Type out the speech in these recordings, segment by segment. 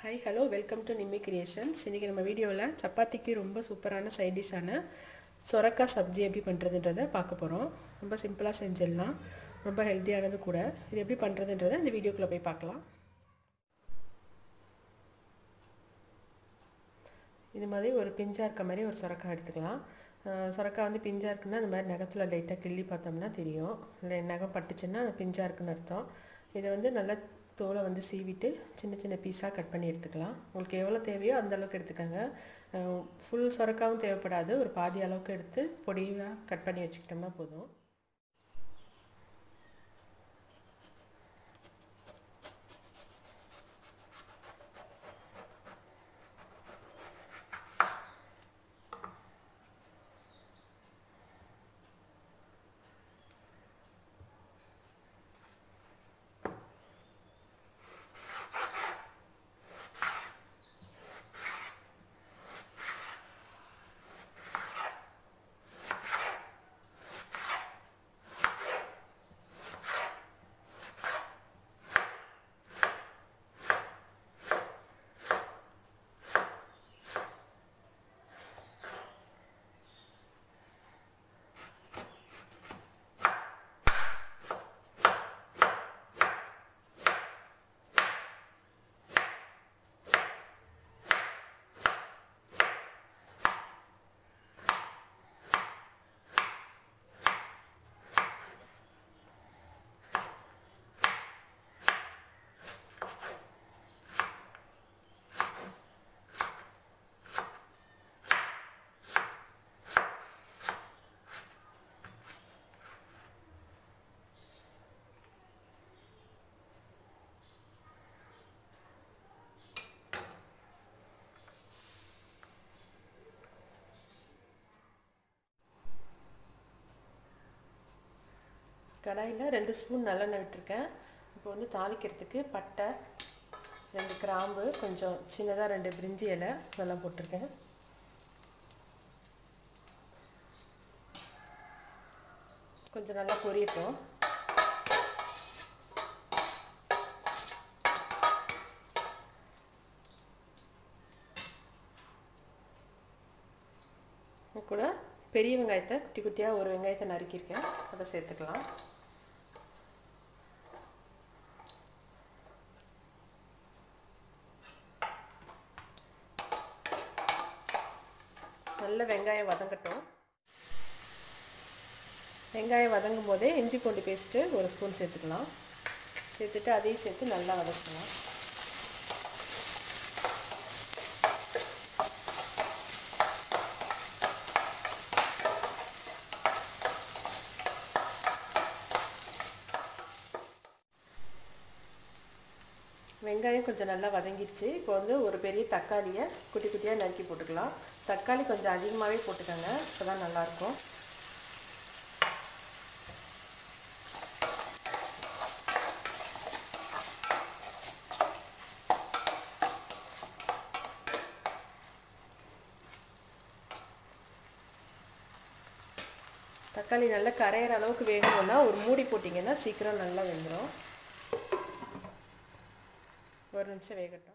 hi hello welcome to Nimmi creations இன்றைக்கி நம்ம வீடியோவில் சப்பாத்திக்கு ரொம்ப சூப்பரான சைட் டிஷ்ஷான சொரக்காய் சப்ஜி எப்படி பண்ணுறதுன்றதை பார்க்க போகிறோம் ரொம்ப சிம்பிளாக செஞ்சிடலாம் ரொம்ப ஹெல்த்தியானது கூட இது எப்படி பண்ணுறதுன்றதை இந்த வீடியோக்குள்ளே போய் பார்க்கலாம் இது மாதிரி ஒரு பிஞ்சாக இருக்க மாதிரி ஒரு சொரக்காய் எடுத்துக்கலாம் சொரக்காய் வந்து பிஞ்சாக இருக்குன்னா இந்த மாதிரி நகத்தில் லைட்டாக கிள்ளி பார்த்தோம்னா தெரியும் இல்லை நகம் பட்டுச்சுன்னா பிஞ்சாக இருக்குன்னு அர்த்தம் இதை வந்து நல்லா தோலை வந்து சீவிட்டு சின்ன சின்ன பீஸாக கட் பண்ணி எடுத்துக்கலாம் உங்களுக்கு எவ்வளோ தேவையோ அந்த அளவுக்கு எடுத்துக்கோங்க ஃபுல் சொரக்காவும் தேவைப்படாது ஒரு பாதி அளவுக்கு எடுத்து பொடியாக கட் பண்ணி வச்சுக்கிட்டோம்னா போதும் கடாயில் ரெண்டு ஸ்பூன் நல்லெண்ணெய் விட்டுருக்கேன் இப்போ வந்து தாளிக்கிறதுக்கு பட்டை ரெண்டு கிராம்பு கொஞ்சம் சின்னதாக ரெண்டு பிரிஞ்சி இலை இதெல்லாம் போட்டிருக்கேன் கொஞ்சம் நல்லா பொரியட்டும் கூட பெரிய வெங்காயத்தை குட்டி குட்டியாக ஒரு வெங்காயத்தை நறுக்கியிருக்கேன் அதை சேர்த்துக்கலாம் நல்ல வெங்காயம் வதங்கட்டும் வெங்காயம் வதங்கும் போதே இஞ்சி பூண்டு பேஸ்ட்டு ஒரு ஸ்பூன் சேர்த்துக்கலாம் சேர்த்துட்டு அதையும் சேர்த்து நல்லா வதக்கலாம் வெங்காயம் கொஞ்சம் நல்லா வதங்கிடுச்சு இப்போ வந்து ஒரு பெரிய தக்காளியை குட்டி குட்டியாக நறுக்கி போட்டுக்கலாம் தக்காளி கொஞ்சம் அதிகமாகவே போட்டுக்கோங்க அப்போ தான் நல்லாயிருக்கும் தக்காளி நல்லா கரையிற அளவுக்கு வேகணும்னா ஒரு மூடி போட்டிங்கன்னா சீக்கிரம் நல்லா வெந்துடும் ஒரு நிமிஷம் வேகட்டும்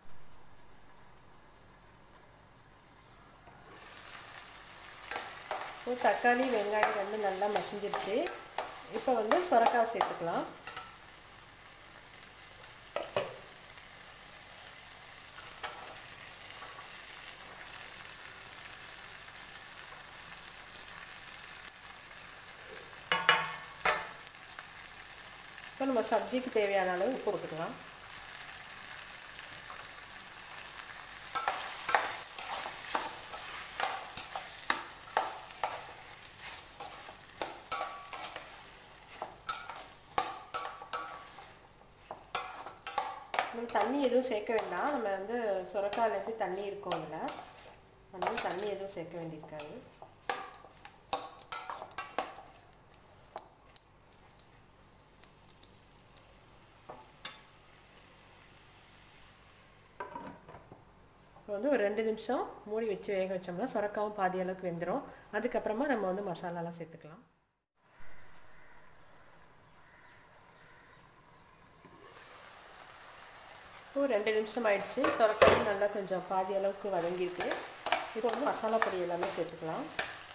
இப்போ தக்காளி வெங்காயம் வந்து நல்லா மசிஞ்சிருச்சு இப்போ வந்து சொரக்காய் சேர்த்துக்கலாம் இப்போ நம்ம சப்ஜிக்கு தேவையான அளவு உப்பு கொடுத்துக்கலாம் நம்ம தண்ணி எதுவும் சேர்க்க வேண்டாம் நம்ம வந்து சுரக்காலேருந்து தண்ணி இருக்கும் அதில் அதனால தண்ணி எதுவும் சேர்க்க வேண்டியிருக்காது இப்போ வந்து ஒரு ரெண்டு நிமிஷம் மூடி வச்சு வேக வச்சோம்னா சுரக்காவும் பாதி அளவுக்கு வெந்துடும் அதுக்கப்புறமா நம்ம வந்து மசாலாலாம் சேர்த்துக்கலாம் ஒரு ரெண்டு நிமிஷம் ஆயிடுச்சு சுரக்காயும் நல்லா கொஞ்சம் பாதி அளவுக்கு வதங்கியிருக்கு இப்போ வந்து மசாலா பொடி எல்லாமே சேர்த்துக்கலாம்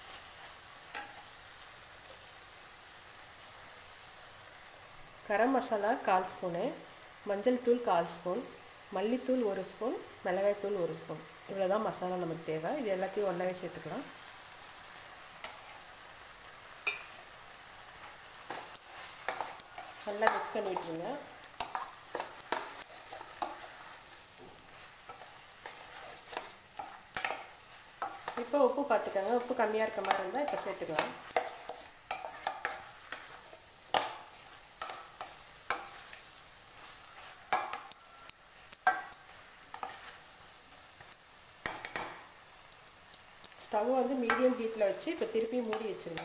கரம் மசாலா கால் ஸ்பூனு மஞ்சள் தூள் கால் ஸ்பூன் மல்லித்தூள் ஒரு ஸ்பூன் மிளகாய்த்தூள் ஒரு ஸ்பூன் இவ்வளோ தான் மசாலா நமக்கு தேவை இது எல்லாத்தையும் ஒன்றாவே சேர்த்துக்கலாம் நல்லா மிக்ஸ் பண்ணி விட்டுருங்க இப்போ உப்பு பார்த்துக்கோங்க உப்பு கம்மியாக இருக்க மாதிரி இருந்தால் இப்போ சேர்த்துக்கலாம் ஸ்டவ் வந்து மீடியம் ஹீட்டில் வச்சு இப்போ திருப்பி மூடி வச்சுருங்க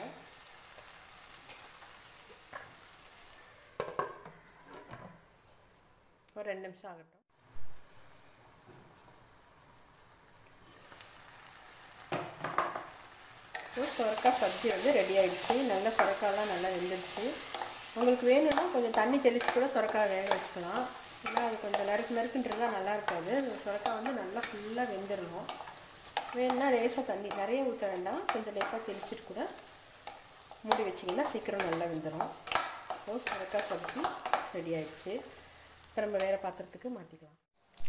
ஒரு ரெண்டு நிமிஷம் ஆகட்டும் சுரக்காய் சப்ஜி வந்து ரெடி ஆகிடுச்சு நல்லா சுரக்காயெல்லாம் நல்லா வெந்துடுச்சு உங்களுக்கு வேணும்னா கொஞ்சம் தண்ணி தெளித்து கூட சுரக்காய் வேக வச்சுக்கலாம் ஏன்னா அது கொஞ்சம் நறுக்கு நறுக்குன்றதா நல்லா இருக்காது சுரக்காய் வந்து நல்லா ஃபுல்லாக வெந்துடணும் வேணும்னா லேசாக தண்ணி நிறைய ஊற்ற வேண்டாம் கொஞ்சம் லேசாக தெளிச்சிட்டு கூட மூடி வச்சிங்கன்னா சீக்கிரம் நல்லா வெந்துடும் ஸோ சுரக்காய் சப்ஜி ரெடி ஆயிடுச்சு இப்போ நம்ம வேறு பாத்திரத்துக்கு மாற்றிக்கலாம்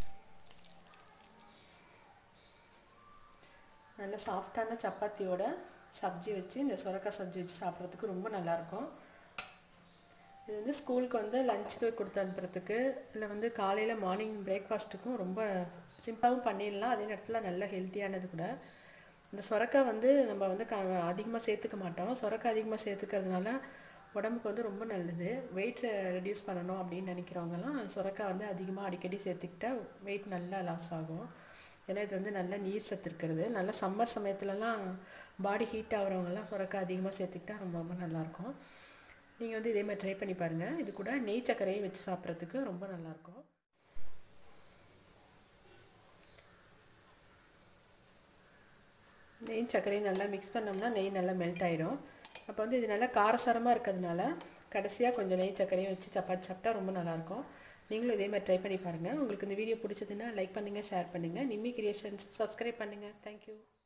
நல்ல சாஃப்டான சப்பாத்தியோட சப்ஜி வச்சு இந்த சுரக்காய் சப்ஜி வச்சு சாப்பிட்றதுக்கு ரொம்ப நல்லாயிருக்கும் இது வந்து ஸ்கூலுக்கு வந்து லஞ்சுக்கு கொடுத்து அனுப்புறதுக்கு இல்லை வந்து காலையில் மார்னிங் பிரேக்ஃபாஸ்ட்டுக்கும் ரொம்ப சிம்பிளாகவும் பண்ணிடலாம் அதே நேரத்தில் நல்ல ஹெல்த்தியானது கூட இந்த சுரக்காய் வந்து நம்ம வந்து க அதிகமாக சேர்த்துக்க மாட்டோம் சுரக்காய் அதிகமாக சேர்த்துக்கிறதுனால உடம்புக்கு வந்து ரொம்ப நல்லது வெயிட் ரெடியூஸ் பண்ணணும் அப்படின்னு நினைக்கிறவங்கலாம் சுரக்காய் வந்து அதிகமாக அடிக்கடி சேர்த்துக்கிட்டா வெயிட் நல்லா லாஸ் ஆகும் ஏன்னா இது வந்து நல்ல நீர் சத்து இருக்கிறது நல்ல சம்மர் சமயத்துலலாம் பாடி ஹீட் ஆகிறவங்கலாம் சுரக்காய் அதிகமாக சேர்த்துக்கிட்டா ரொம்ப ரொம்ப நல்லாயிருக்கும் நீங்கள் வந்து இதே மாதிரி ட்ரை பண்ணி பாருங்கள் இது கூட நெய் சர்க்கரையும் வச்சு சாப்பிட்றதுக்கு ரொம்ப நல்லாயிருக்கும் நெய் சர்க்கரையும் நல்லா மிக்ஸ் பண்ணோம்னா நெய் நல்லா மெல்ட் ஆகிடும் அப்போ வந்து இது நல்லா காரசாரமாக இருக்கிறதுனால கடைசியாக கொஞ்சம் நெய் சர்க்கரையும் வச்சு சப்பாத்தி சாப்பிட்டா ரொம்ப நல்லாயிருக்கும் நீங்களும் இதே மாதிரி ட்ரை பண்ணி பாருங்கள் உங்களுக்கு இந்த வீடியோ பிடிச்சதுன்னா லைக் பண்ணுங்கள் ஷேர் பண்ணுங்கள் நிம்மி கிரியேஷன்ஸ் சப்ஸ்கிரைப் பண்ணுங்கள் தேங்க்யூ